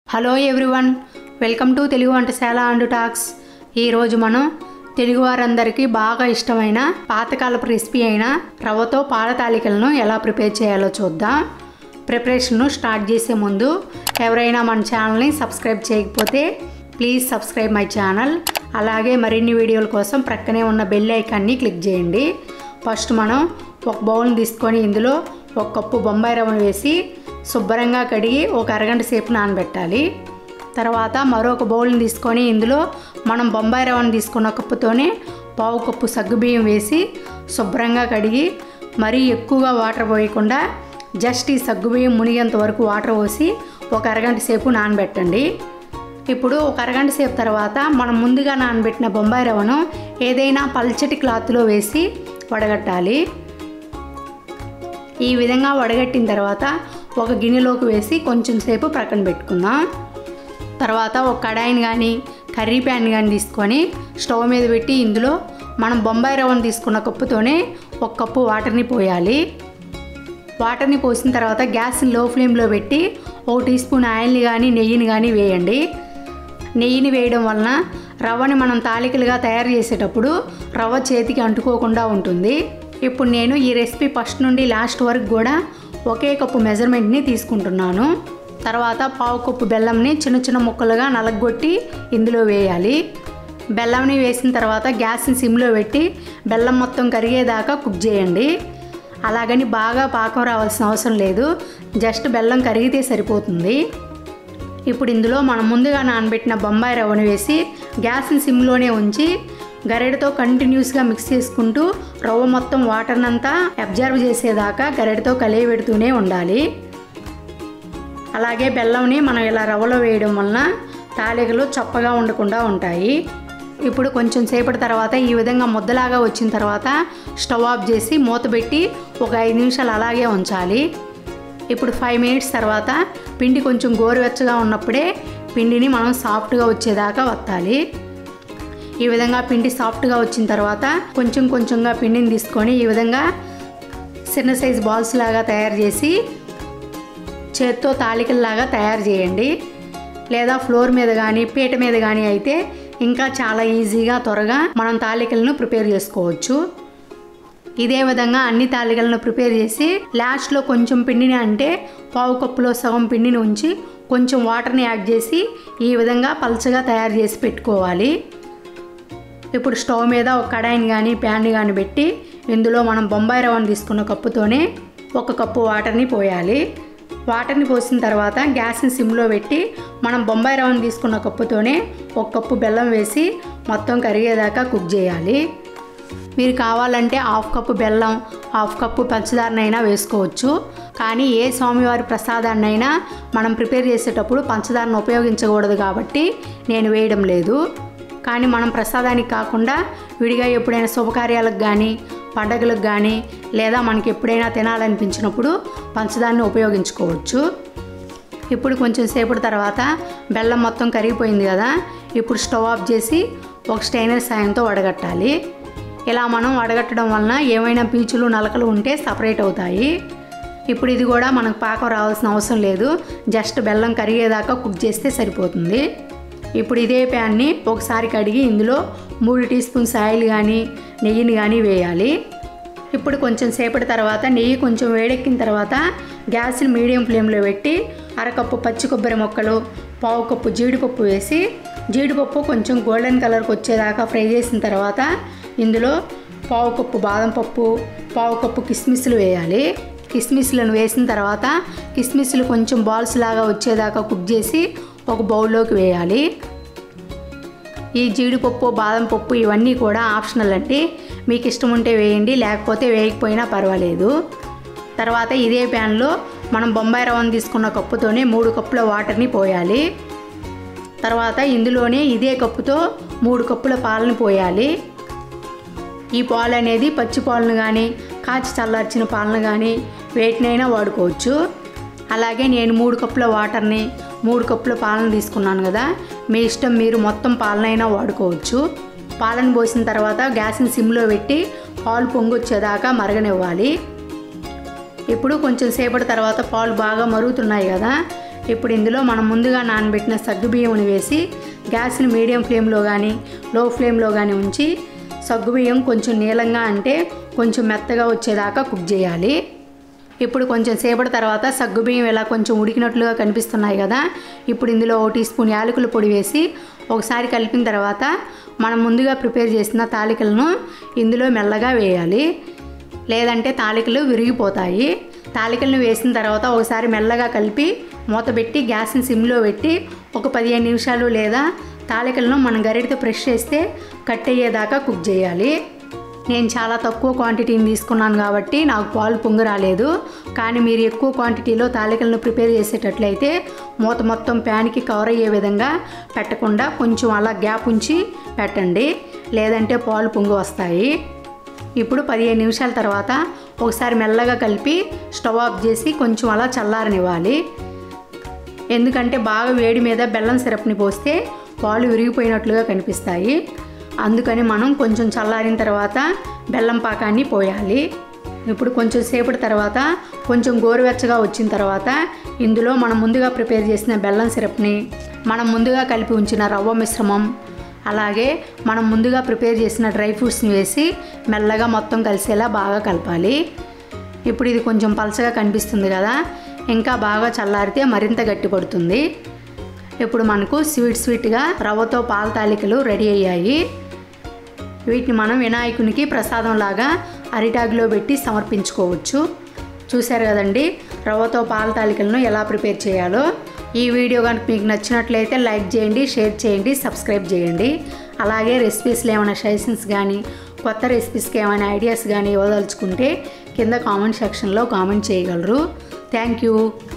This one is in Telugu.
hello everyone welcome to Telugu Vantasala and talks ఈరోజు మనం తెలుగు వారందరికీ బాగా ఇష్టమైన పాతకాలపు రెసిపీ అయిన రవ్వతో పాల తాలికలను ఎలా ప్రిపేర్ చేయాలో చూద్దాం ప్రిపరేషన్ను స్టార్ట్ చేసే ముందు ఎవరైనా మన ఛానల్ని సబ్స్క్రైబ్ చేయకపోతే ప్లీజ్ సబ్స్క్రైబ్ మై ఛానల్ అలాగే మరిన్ని వీడియోల కోసం ప్రక్కనే ఉన్న బెల్ ఐకాన్ని క్లిక్ చేయండి ఫస్ట్ మనం ఒక బౌల్ని తీసుకొని ఇందులో ఒక కప్పు బొంబాయి రవ్వను వేసి శుభ్రంగా కడిగి ఒక అరగంట సేపు నానబెట్టాలి తర్వాత మరొక బౌల్ని తీసుకొని ఇందులో మనం బొంబాయి రవ్వను తీసుకున్న కప్పుతోనే పావు కప్పు సగ్గుబియ్యం వేసి శుభ్రంగా కడిగి మరీ ఎక్కువగా వాటర్ పోయకుండా జస్ట్ ఈ సగ్గుబియ్యం మునిగేంత వరకు వాటర్ పోసి ఒక అరగంట సేపు నానబెట్టండి ఇప్పుడు ఒక అరగంట సేపు తర్వాత మనం ముందుగా నానబెట్టిన బొంబాయి రవ్వను ఏదైనా పల్చటి క్లాత్లో వేసి వడగట్టాలి ఈ విధంగా వడగట్టిన తర్వాత ఒక గిన్నెలోకి వేసి కొంచెం సేపు ప్రక్కన పెట్టుకుందాం తర్వాత ఒక కడాయిని కానీ కర్రీ ప్యాన్ కానీ తీసుకొని స్టవ్ మీద పెట్టి ఇందులో మనం బొంబాయి రవ్వను తీసుకున్న కప్పుతోనే ఒక కప్పు వాటర్ని పోయాలి వాటర్ని పోసిన తర్వాత గ్యాస్ లో ఫ్లేమ్లో పెట్టి ఒక టీ స్పూన్ ఆయిల్ని కానీ నెయ్యిని కానీ వేయండి నెయ్యిని వేయడం వలన రవ్వని మనం తాలికలుగా తయారు చేసేటప్పుడు రవ్వ చేతికి అంటుకోకుండా ఉంటుంది ఇప్పుడు నేను ఈ రెసిపీ ఫస్ట్ నుండి లాస్ట్ వరకు కూడా ఒకే కప్పు మెజర్మెంట్ని తీసుకుంటున్నాను తర్వాత పావు కప్పు బెల్లంని చిన్న చిన్న ముక్కలుగా నలగొట్టి ఇందులో వేయాలి బెల్లంని వేసిన తర్వాత గ్యాస్ని సిమ్లో పెట్టి బెల్లం మొత్తం కరిగేదాకా కుక్ చేయండి అలాగని బాగా పాకం రావాల్సిన అవసరం లేదు జస్ట్ బెల్లం కరిగితే సరిపోతుంది ఇప్పుడు ఇందులో మనం ముందుగా నానబెట్టిన బొంబాయి రవ్వను వేసి గ్యాస్ని సిమ్లోనే ఉంచి గరెడతో కంటిన్యూస్గా మిక్స్ చేసుకుంటూ రవ్వ మొత్తం వాటర్నంతా అబ్జర్వ్ చేసేదాకా గరెడతో కలిగి పెడుతూనే ఉండాలి అలాగే బెల్లంని మనం ఇలా రవ్వలో వేయడం వలన తాలికలు చప్పగా ఉండకుండా ఉంటాయి ఇప్పుడు కొంచెం సేపటి తర్వాత ఈ విధంగా ముద్దలాగా వచ్చిన తర్వాత స్టవ్ ఆఫ్ చేసి మూత పెట్టి ఒక ఐదు నిమిషాలు అలాగే ఉంచాలి ఇప్పుడు ఫైవ్ మినిట్స్ తర్వాత పిండి కొంచెం గోరువెచ్చగా ఉన్నప్పుడే పిండిని మనం సాఫ్ట్గా వచ్చేదాకా వత్తాలి ఈ విధంగా పిండి సాఫ్ట్గా వచ్చిన తర్వాత కొంచెం కొంచెంగా పిండిని తీసుకొని ఈ విధంగా చిన్న సైజ్ బాల్స్ లాగా తయారు చేసి చేత్తో తాలికల్లాగా తయారు చేయండి లేదా ఫ్లోర్ మీద కానీ పీట మీద కానీ అయితే ఇంకా చాలా ఈజీగా త్వరగా మనం తాలికలను ప్రిపేర్ చేసుకోవచ్చు ఇదే విధంగా అన్ని తాలికలను ప్రిపేర్ చేసి లాస్ట్లో కొంచెం పిండిని అంటే పావు కప్పులో సగం పిండిని ఉంచి కొంచెం వాటర్ని యాడ్ చేసి ఈ విధంగా పల్చగా తయారు చేసి పెట్టుకోవాలి ఇప్పుడు స్టవ్ మీద ఒక కడాయిని కానీ ప్యాన్ని కానీ పెట్టి ఇందులో మనం బొంబాయి రవ్వను తీసుకున్న కప్పుతోనే ఒక కప్పు వాటర్ని పోయాలి వాటర్ని పోసిన తర్వాత గ్యాస్ని సిమ్లో పెట్టి మనం బొంబాయి రవ్వను తీసుకున్న కప్పుతోనే ఒక కప్పు బెల్లం వేసి మొత్తం కరిగేదాకా కుక్ చేయాలి మీరు కావాలంటే హాఫ్ కప్పు బెల్లం హాఫ్ కప్పు పంచదారనైనా వేసుకోవచ్చు కానీ ఏ స్వామివారి ప్రసాదాన్నైనా మనం ప్రిపేర్ చేసేటప్పుడు పంచదారను ఉపయోగించకూడదు కాబట్టి నేను వేయడం లేదు కానీ మనం ప్రసాదానికి కాకుండా విడిగా ఎప్పుడైనా శుభకార్యాలకు కానీ పండగలకు కానీ లేదా మనకి ఎప్పుడైనా తినాలనిపించినప్పుడు పంచదారని ఉపయోగించుకోవచ్చు ఇప్పుడు కొంచెం సేపటి తర్వాత బెల్లం మొత్తం కరిగిపోయింది కదా ఇప్పుడు స్టవ్ ఆఫ్ చేసి ఒక స్టైనర్ సాయంతో వడగట్టాలి ఇలా మనం వడగట్టడం వలన ఏమైనా పీచులు నలకలు ఉంటే సపరేట్ అవుతాయి ఇప్పుడు ఇది కూడా మనకు పాకం రావాల్సిన అవసరం లేదు జస్ట్ బెల్లం కరిగేదాకా కుక్ చేస్తే సరిపోతుంది ఇప్పుడు ఇదే ప్యాన్ని ఒకసారి కడిగి ఇందులో మూడు టీ స్పూన్స్ ఆయిల్ కానీ నెయ్యిని కానీ వేయాలి ఇప్పుడు కొంచెం సేపటి తర్వాత నెయ్యి కొంచెం వేడెక్కిన తర్వాత గ్యాస్ని మీడియం ఫ్లేమ్లో పెట్టి అరకప్పు పచ్చి కొబ్బరి ముక్కలు పావు కప్పు జీడిపప్పు వేసి జీడిపప్పు కొంచెం గోల్డెన్ కలర్కి వచ్చేదాకా ఫ్రై చేసిన తర్వాత ఇందులో పావు కప్పు బాదం పప్పు పావు కప్పు కిస్మిస్లు వేయాలి కిస్మిస్లను వేసిన తర్వాత కిస్మిస్లు కొంచెం బాల్స్ లాగా వచ్చేదాకా కుక్ చేసి ఒక బౌల్లోకి వేయాలి ఈ జీడిపప్పు బాదం పప్పు ఇవన్నీ కూడా ఆప్షనల్ అండి మీకు ఇష్టం ఉంటే వేయండి లేకపోతే వేయకపోయినా పర్వాలేదు తర్వాత ఇదే ప్యాన్లో మనం బొంబాయి రవ్వను తీసుకున్న కప్పుతోనే మూడు కప్పుల వాటర్ని పోయాలి తర్వాత ఇందులోనే ఇదే కప్పుతో మూడు కప్పుల పాలను పోయాలి ఈ పాలు అనేది పచ్చి పాలను కానీ కాచి చల్లార్చిన పాలను కానీ వేటినైనా వాడుకోవచ్చు అలాగే నేను మూడు కప్పుల వాటర్ని మూడు కప్పుల పాలను తీసుకున్నాను కదా మీ ఇష్టం మీరు మొత్తం పాలనైనా వాడుకోవచ్చు పాలను పోసిన తర్వాత గ్యాస్ని సిమ్లో పెట్టి పాలు పొంగొచ్చేదాకా మరగనివ్వాలి ఇప్పుడు కొంచెం సేపటి తర్వాత పాలు బాగా మరుగుతున్నాయి కదా ఇప్పుడు ఇందులో మనం ముందుగా నానబెట్టిన సగ్గుబియ్యంని వేసి గ్యాస్ని మీడియం ఫ్లేమ్లో కానీ లో ఫ్లేమ్లో కానీ ఉంచి సగ్గుబియ్యం కొంచెం నీలంగా అంటే కొంచెం మెత్తగా వచ్చేదాకా కుక్ చేయాలి ఇప్పుడు కొంచెం సేపటి తర్వాత సగ్గుబియ్యం ఇలా కొంచెం ఉడికినట్లుగా కనిపిస్తున్నాయి కదా ఇప్పుడు ఇందులో ఒక టీ స్పూన్ యాలకుల పొడి వేసి ఒకసారి కలిపిన తర్వాత మనం ముందుగా ప్రిపేర్ చేసిన తాలికలను ఇందులో మెల్లగా వేయాలి లేదంటే తాలికలు విరిగిపోతాయి తాలికలను వేసిన తర్వాత ఒకసారి మెల్లగా కలిపి మూత పెట్టి గ్యాస్ని సిమ్లో పెట్టి ఒక పదిహేను నిమిషాలు లేదా తాలికలను మనం గరిటతో ప్రెష్ చేస్తే కట్ అయ్యేదాకా కుక్ చేయాలి నేను చాలా తక్కువ క్వాంటిటీని తీసుకున్నాను కాబట్టి నాకు పాలు పొంగు రాలేదు కానీ మీరు ఎక్కువ క్వాంటిటీలో తాలికలను ప్రిపేర్ చేసేటట్లయితే మూత మొత్తం ప్యాన్కి కవర్ అయ్యే విధంగా పెట్టకుండా కొంచెం అలా గ్యాప్ ఉంచి పెట్టండి లేదంటే పాలు పొంగు వస్తాయి ఇప్పుడు పదిహేను నిమిషాల తర్వాత ఒకసారి మెల్లగా కలిపి స్టవ్ ఆఫ్ చేసి కొంచెం అలా చల్లారనివ్వాలి ఎందుకంటే బాగా వేడి మీద బెల్లం సిరప్ని పోస్తే పాలు విరిగిపోయినట్లుగా కనిపిస్తాయి అందుకని మనం కొంచెం చల్లారిన తర్వాత బెల్లం పాకాన్ని పోయాలి ఇప్పుడు కొంచెం సేపటి తర్వాత కొంచెం గోరువెచ్చగా వచ్చిన తర్వాత ఇందులో మనం ముందుగా ప్రిపేర్ చేసిన బెల్లం సిరప్ని మనం ముందుగా కలిపి ఉంచిన రవ్వ మిశ్రమం అలాగే మనం ముందుగా ప్రిపేర్ చేసిన డ్రై ఫ్రూట్స్ని వేసి మెల్లగా మొత్తం కలిసేలా బాగా కలపాలి ఇప్పుడు ఇది కొంచెం పలచగా కనిపిస్తుంది కదా ఇంకా బాగా చల్లారితే మరింత గట్టిపడుతుంది ఇప్పుడు మనకు స్వీట్ స్వీట్గా రవ్వతో పాల తాలికలు రెడీ అయ్యాయి వీటిని మనం వినాయకునికి ప్రసాదం లాగా అరిటాకులో పెట్టి సమర్పించుకోవచ్చు చూశారు కదండి రవ్వతో పాల తాలికలను ఎలా ప్రిపేర్ చేయాలో ఈ వీడియో కనుక మీకు నచ్చినట్లయితే లైక్ చేయండి షేర్ చేయండి సబ్స్క్రైబ్ చేయండి అలాగే రెసిపీస్లో ఏమైనా సజెషన్స్ కానీ కొత్త రెసిపీస్కి ఏమైనా ఐడియాస్ కానీ ఇవ్వదలుచుకుంటే కింద కామెంట్ సెక్షన్లో కామెంట్ చేయగలరు థ్యాంక్ యూ